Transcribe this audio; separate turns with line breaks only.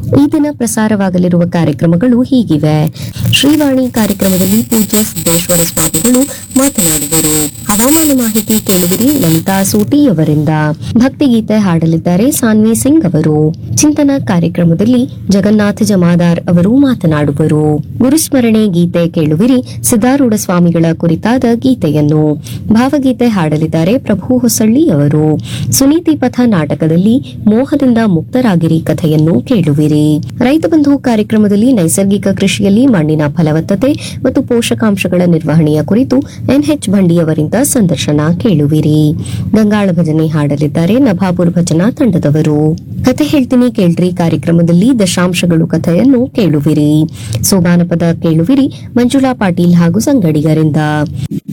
ಈ ದಿನ ಪ್ರಸಾರವಾಗಲಿರುವ ಕಾರ್ಯಕ್ರಮಗಳು ಹೀಗಿವೆ ಶ್ರೀವಾಣಿ ಕಾರ್ಯಕ್ರಮದಲ್ಲಿ ಪೂಜ್ಯ ಸಿದ್ದೇಶ್ವರ ಸ್ವಾಮಿಗಳು ಮಾತನಾಡುವರು ಹವಾಮಾನ ಮಾಹಿತಿ ಕೇಳುವಿರಿ ಲಲಿತಾ ಸೂಟಿ ಅವರಿಂದ ಭಕ್ತಿಗೀತೆ ಹಾಡಲಿದ್ದಾರೆ ಸಾನ್ವಿ ಸಿಂಗ್ ಅವರು ಚಿಂತನ ಕಾರ್ಯಕ್ರಮದಲ್ಲಿ ಜಗನ್ನಾಥ ಜಮಾದಾರ್ ಅವರು ಮಾತನಾಡುವರು ಗುರುಸ್ಮರಣೆ ಗೀತೆ ಕೇಳುವಿರಿ ಸಿದ್ದಾರೂಢ ಸ್ವಾಮಿಗಳ ಕುರಿತಾದ ಗೀತೆಯನ್ನು ಭಾವಗೀತೆ ಹಾಡಲಿದ್ದಾರೆ ಪ್ರಭು ಹೊಸಳ್ಳಿ ಅವರು ಸುನೀತಿ ಪಥ ನಾಟಕದಲ್ಲಿ ಮೋಹದಿಂದ ಮುಕ್ತರಾಗಿರಿ ಕಥೆಯನ್ನು ಕೇಳುವಿರಿ ರೈತ ಬಂಧು ಕಾರ್ಯಕ್ರಮದಲ್ಲಿ ನೈಸರ್ಗಿಕ ಕೃಷಿಯಲ್ಲಿ ಮಣ್ಣಿನ ಫಲವತ್ತತೆ ಮತ್ತು ಪೋಷಕಾಂಶಗಳ ನಿರ್ವಹಣೆಯ ಕುರಿತು ಎನ್ಎಚ್ ಭಂಡಿ ಅವರಿಂದ ಸಂದರ್ಶನ ಕೇಳುವಿರಿ ಗಂಗಾಳ ಭಜನೆ ಹಾಡಲಿದ್ದಾರೆ ನಭಾಪುರ್ ಭಜನಾ ತಂಡದವರು ಕತೆ ಹೇಳ್ತೀನಿ ಕೇಳ್ರಿ ಕಾರ್ಯಕ್ರಮದಲ್ಲಿ ದಶಾಂಶಗಳು ಕಥೆಯನ್ನು ಕೇಳುವಿರಿ ಸೋಬಾನಪದ ಕೇಳುವಿರಿ ಮಂಜುಳಾ ಪಾಟೀಲ್ ಹಾಗೂ ಸಂಗಡಿಗರಿಂದ